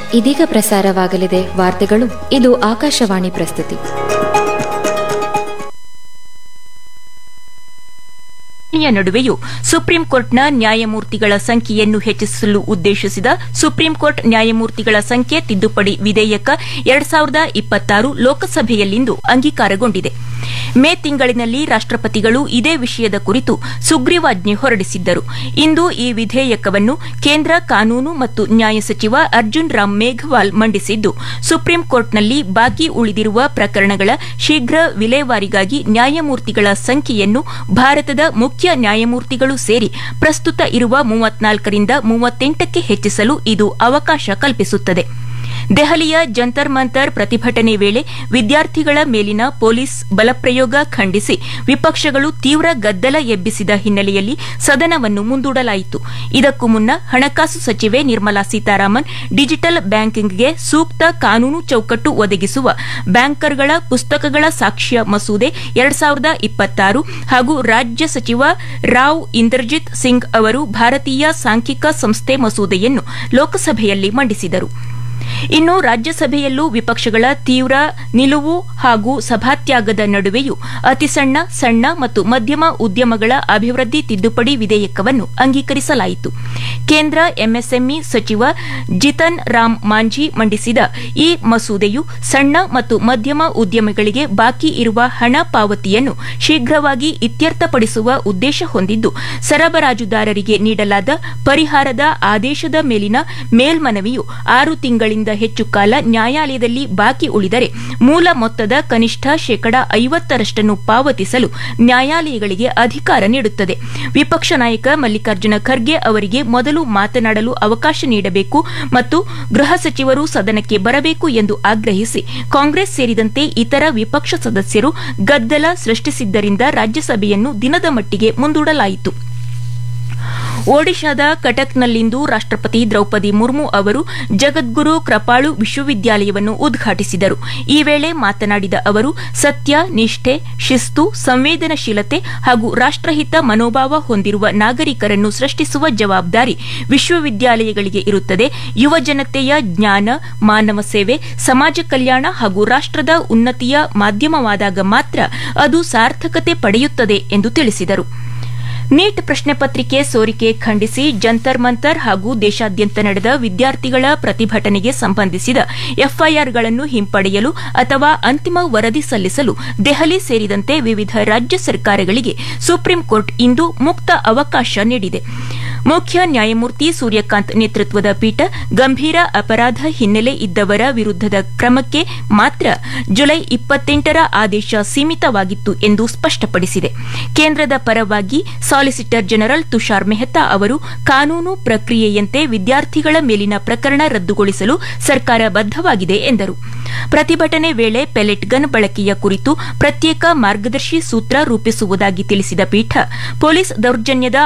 ಇದೀಗ ಪ್ರಸಾರವಾಗಲಿದೆ ವಾರ್ತೆಗಳು ಇದು ಆಕಾಶವಾಣಿ ಪ್ರಸ್ತುತಿ ಯ ನಡುವೆಯೂ ಸುಪ್ರೀಂ ಕೋರ್ಟ್ನ ನ್ಯಾಯಮೂರ್ತಿಗಳ ಸಂಖ್ಯೆಯನ್ನು ಹೆಚ್ಚಿಸಲು ಉದ್ದೇಶಿಸಿದ ಸುಪ್ರೀಂ ಕೋರ್ಟ್ ನ್ಯಾಯಮೂರ್ತಿಗಳ ಸಂಖ್ಯೆ ತಿದ್ದುಪಡಿ ವಿಧೇಯಕ ಎರಡ್ ಸಾವಿರದ ಇಪ್ಪತ್ತಾರು ಲೋಕಸಭೆಯಲ್ಲಿಂದು ಅಂಗೀಕಾರಗೊಂಡಿದೆ ಮೇ ತಿಂಗಳಿನಲ್ಲಿ ರಾಷ್ಟಪತಿಗಳು ಇದೇ ವಿಷಯದ ಕುರಿತು ಸುಗ್ರೀವಾಜ್ಞೆ ಹೊರಡಿಸಿದ್ದರು ಇಂದು ಈ ವಿಧೇಯಕವನ್ನು ಕೇಂದ್ರ ಕಾನೂನು ಮತ್ತು ನ್ಯಾಯ ಸಚಿವ ಅರ್ಜುನ್ ರಾಮ್ ಮೇಘವಾಲ್ ಮಂಡಿಸಿದ್ದು ಸುಪ್ರೀಂ ಕೋರ್ಟ್ನಲ್ಲಿ ಬಾಕಿ ಉಳಿದಿರುವ ಪ್ರಕರಣಗಳ ಶೀಘ್ರ ವಿಲೇವಾರಿಗಾಗಿ ನ್ಯಾಯಮೂರ್ತಿಗಳ ಸಂಖ್ಯೆಯನ್ನು ಭಾರತದ ಮುಖ್ಯ ನ್ಯಾಯಮೂರ್ತಿಗಳು ಸೇರಿ ಪ್ರಸ್ತುತ ಇರುವ ಮೂವತ್ನಾಲ್ಕರಿಂದ ಮೂವತ್ತೆಂಟಕ್ಕೆ ಹೆಚ್ಚಿಸಲು ಇದು ಅವಕಾಶ ಕಲ್ಪಿಸುತ್ತದೆ ದೆಹಲಿಯ ಜಂತರ್ ಮಂತರ್ ಪ್ರತಿಭಟನೆ ವೇಳೆ ವಿದ್ಯಾರ್ಥಿಗಳ ಮೇಲಿನ ಪೊಲೀಸ್ ಬಲಪ್ರಯೋಗ ಖಂಡಿಸಿ ವಿಪಕ್ಷಗಳು ತೀವ್ರ ಗದ್ದಲ ಎಬ್ಬಿಸಿದ ಹಿನ್ನೆಲೆಯಲ್ಲಿ ಸದನವನ್ನು ಮುಂದೂಡಲಾಯಿತು ಇದಕ್ಕೂ ಮುನ್ನ ಹಣಕಾಸು ಸಚಿವೆ ನಿರ್ಮಲಾ ಸೀತಾರಾಮನ್ ಡಿಜಿಟಲ್ ಬ್ಯಾಂಕಿಂಗ್ಗೆ ಸೂಕ್ತ ಕಾನೂನು ಚೌಕಟ್ಟು ಒದಗಿಸುವ ಬ್ಯಾಂಕರ್ಗಳ ಪುಸ್ತಕಗಳ ಸಾಕ್ಷ್ಯ ಮಸೂದೆ ಎರಡ್ ಸಾವಿರದ ಇಪ್ಪತ್ತಾರು ಹಾಗೂ ರಾಜ್ಯ ಸಚಿವ ರಾವ್ ಇಂದರ್ಜಿತ್ ಸಿಂಗ್ ಅವರು ಭಾರತೀಯ ಸಾಂಖ್ಯಿಕ ಸಂಸ್ಥೆ ಮಸೂದೆಯನ್ನು ಲೋಕಸಭೆಯಲ್ಲಿ ಮಂಡಿಸಿದರು ಇನ್ನು ರಾಜ್ಯಸಭೆಯಲ್ಲೂ ವಿಪಕ್ಷಗಳ ತೀವ್ರ ನಿಲುವು ಹಾಗೂ ಸಭಾತ್ಯಾಗದ ನಡುವೆಯೂ ಅತಿಸಣ್ಣ ಸಣ್ಣ ಮತ್ತು ಮಧ್ಯಮ ಉದ್ಯಮಗಳ ಅಭಿವೃದ್ಧಿ ತಿದ್ದುಪಡಿ ವಿಧೇಯಕವನ್ನು ಅಂಗೀಕರಿಸಲಾಯಿತು ಕೇಂದ್ರ ಎಂಎಸ್ಎಂಇ ಸಚಿವ ಜಿತನ್ ರಾಮ್ ಮಾಂಝಿ ಮಂಡಿಸಿದ ಈ ಮಸೂದೆಯು ಸಣ್ಣ ಮತ್ತು ಮಧ್ಯಮ ಉದ್ಯಮಗಳಿಗೆ ಬಾಕಿ ಇರುವ ಹಣ ಪಾವತಿಯನ್ನು ಶೀಘ್ರವಾಗಿ ಇತ್ಯರ್ಥಪಡಿಸುವ ಉದ್ದೇಶ ಹೊಂದಿದ್ದು ಸರಬರಾಜುದಾರರಿಗೆ ನೀಡಲಾದ ಪರಿಹಾರದ ಆದೇಶದ ಮೇಲಿನ ಮೇಲ್ಮನವಿಯು ಆರು ತಿಂಗಳಿಂದ ಹೆಚ್ಚು ಕಾಲ ನ್ಯಾಯಾಲಯದಲ್ಲಿ ಬಾಕಿ ಉಳಿದರೆ ಮೂಲ ಮೊತ್ತದ ಕನಿಷ್ಠ ಶೇಕಡ ಐವತ್ತರಷ್ಟನ್ನು ಪಾವತಿಸಲು ನ್ಯಾಯಾಲಯಗಳಿಗೆ ಅಧಿಕಾರ ನೀಡುತ್ತದೆ ವಿಪಕ್ಷ ನಾಯಕ ಮಲ್ಲಿಕಾರ್ಜುನ ಖರ್ಗೆ ಅವರಿಗೆ ಮೊದಲು ಮಾತನಾಡಲು ಅವಕಾಶ ನೀಡಬೇಕು ಮತ್ತು ಗೃಹ ಸಚಿವರು ಸದನಕ್ಕೆ ಬರಬೇಕು ಎಂದು ಆಗ್ರಹಿಸಿ ಕಾಂಗ್ರೆಸ್ ಸೇರಿದಂತೆ ಇತರ ವಿಪಕ್ಷ ಸದಸ್ಯರು ಗದ್ದಲ ಸೃಷ್ಟಿಸಿದ್ದರಿಂದ ರಾಜ್ಯಸಭೆಯನ್ನು ದಿನದ ಮಟ್ಟಿಗೆ ಮುಂದೂಡಲಾಯಿತು ಒಡಿಶಾದ ಕಟಕ್ನಲ್ಲಿಂದು ರಾಷ್ಟಪತಿ ದ್ರೌಪದಿ ಮುರ್ಮು ಅವರು ಜಗದ್ಗುರು ಕೃಪಾಳು ವಿಶ್ವವಿದ್ಯಾಲಯವನ್ನು ಉದ್ಘಾಟಿಸಿದರು ಈ ವೇಳೆ ಮಾತನಾಡಿದ ಅವರು ಸತ್ಯ ನಿಷ್ಠೆ ಶಿಸ್ತು ಸಂವೇದನಶೀಲತೆ ಹಾಗೂ ರಾಷ್ಟಹಿತ ಮನೋಭಾವ ಹೊಂದಿರುವ ನಾಗರಿಕರನ್ನು ಸೃಷ್ಟಿಸುವ ಜವಾಬ್ದಾರಿ ವಿಶ್ವವಿದ್ಯಾಲಯಗಳಿಗೆ ಇರುತ್ತದೆ ಯುವ ಜನತೆಯ ಜ್ಞಾನ ಮಾನವ ಸೇವೆ ಸಮಾಜ ಕಲ್ಯಾಣ ಹಾಗೂ ರಾಷ್ಟದ ಉನ್ನತಿಯ ಮಾಧ್ಯಮವಾದಾಗ ಮಾತ್ರ ಅದು ಸಾರ್ಥಕತೆ ಪಡೆಯುತ್ತದೆ ಎಂದು ತಿಳಿಸಿದರು ನೀಟ್ ಪ್ರಶ್ನೆ ಪತ್ರಿಕೆ ಸೋರಿಕೆ ಖಂಡಿಸಿ ಜಂತರ್ ಮಂತರ್ ಹಾಗೂ ದೇಶಾದ್ಯಂತ ನಡೆದ ವಿದ್ಯಾರ್ಥಿಗಳ ಪ್ರತಿಭಟನೆಗೆ ಸಂಬಂಧಿಸಿದ ಎಫ್ಐಆರ್ಗಳನ್ನು ಹಿಂಪಡೆಯಲು ಅಥವಾ ಅಂತಿಮ ವರದಿ ಸಲ್ಲಿಸಲು ದೆಹಲಿ ಸೇರಿದಂತೆ ವಿವಿಧ ರಾಜ್ಯ ಸರ್ಕಾರಗಳಿಗೆ ಸುಪ್ರೀಂ ಕೋರ್ಟ್ ಇಂದು ಮುಕ್ತ ಅವಕಾಶ ನೀಡಿದೆ ಮುಖ್ಯ ನ್ಯಾಯಮೂರ್ತಿ ಸೂರ್ಯಕಾಂತ್ ನೇತೃತ್ವದ ಪೀಠ ಗಂಭೀರ ಅಪರಾಧ ಹಿನ್ನೆಲೆ ಇದ್ದವರ ವಿರುದ್ದದ ಕ್ರಮಕ್ಕೆ ಮಾತ್ರ ಜುಲೈ ಇಪ್ಪತ್ತೆಂಟರ ಆದೇಶ ಸೀಮಿತವಾಗಿತ್ತು ಎಂದು ಸ್ಪಷ್ಟಪಡಿಸಿದೆ ಕೇಂದ್ರದ ಪರವಾಗಿ ಸಾಲಿಸಿಟರ್ ಜನರಲ್ ತುಷಾರ್ ಮೆಹ್ತಾ ಅವರು ಕಾನೂನು ಪ್ರಕ್ರಿಯೆಯಂತೆ ವಿದ್ಯಾರ್ಥಿಗಳ ಮೇಲಿನ ಪ್ರಕರಣ ರದ್ದುಗೊಳಿಸಲು ಸರ್ಕಾರ ಬದ್ದವಾಗಿದೆ ಎಂದರು ಪ್ರತಿಭಟನೆ ವೇಳೆ ಪೆಲೆಟ್ ಗನ್ ಬಳಕೆಯ ಕುರಿತು ಪ್ರತ್ಯೇಕ ಮಾರ್ಗದರ್ಶಿ ಸೂತ್ರ ರೂಪಿಸುವುದಾಗಿ ತಿಳಿಸಿದ ಪೀಠ ಪೊಲೀಸ್ ದೌರ್ಜನ್ಯದ